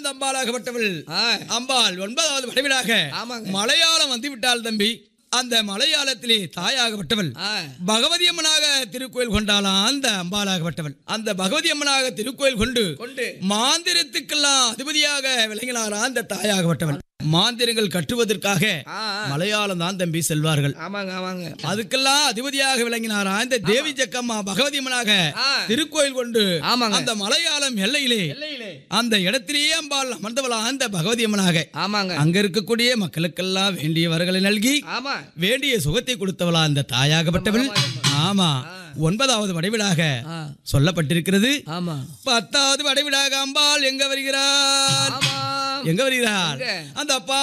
அம்பாளாகப்பட்டவள் ஆ, அம்பாள் ஒன்பதாவது வடிவிலாக ஆமாங்க. மலையாளம் வந்து விட்டாள் தம்பி அந்த மலையாளத்திலே தாயாகப்பட்டவள் ஆ, பகவதி அம்மனாக திருக்கோயில் கொண்டாளாம் அந்த அம்பாளாகப்பட்டவள் அந்த பகவதி அம்மனாக திருக்கோயில் கொண்டு கொண்டு மாந்திரத்துக்கெல்லாம் அதிபதியாக விளங்கினாரா அந்த தாயாகப்பட்டவள் மாந்திரங்கள் கட்டுவதற்காக ஆ, ஆ. மலையாளம் தான் தம்பி செல்வார்கள் ஆமாங்க ஆமாங்க அதுக்கெல்லாம் அதிபதியாக விளங்கினாரா இந்த தேவி ஜக்கம்மா பகவதி அம்மனாக ஆ. திருக்கோயில் கொண்டு ஆமாங்க. அந்த மலையாளம் எல்லையிலே எல்லையிலே. அந்த இடத்திலேயே அம்பாள் அமர்ந்தவளா அந்த பகவதி அம்மனாக ஆமாங்க அங்க இருக்கக்கூடிய மக்களுக்கெல்லாம் வேண்டிய வரங்களை நல்கி ஆமா வேண்டிய சுகத்தை கொடுத்தவளா அந்த தாயாகப்பட்டவள் ஆமா ஒன்பதாவது வடிவிலாக ஆ, சொல்லப்பட்டிருக்கிறது ஆமா பத்தாவது வடிவிலாக அம்பாள் எங்க வருகிறார் ஆமா எங்க வருகிறார் எங்க? அந்த அப்பா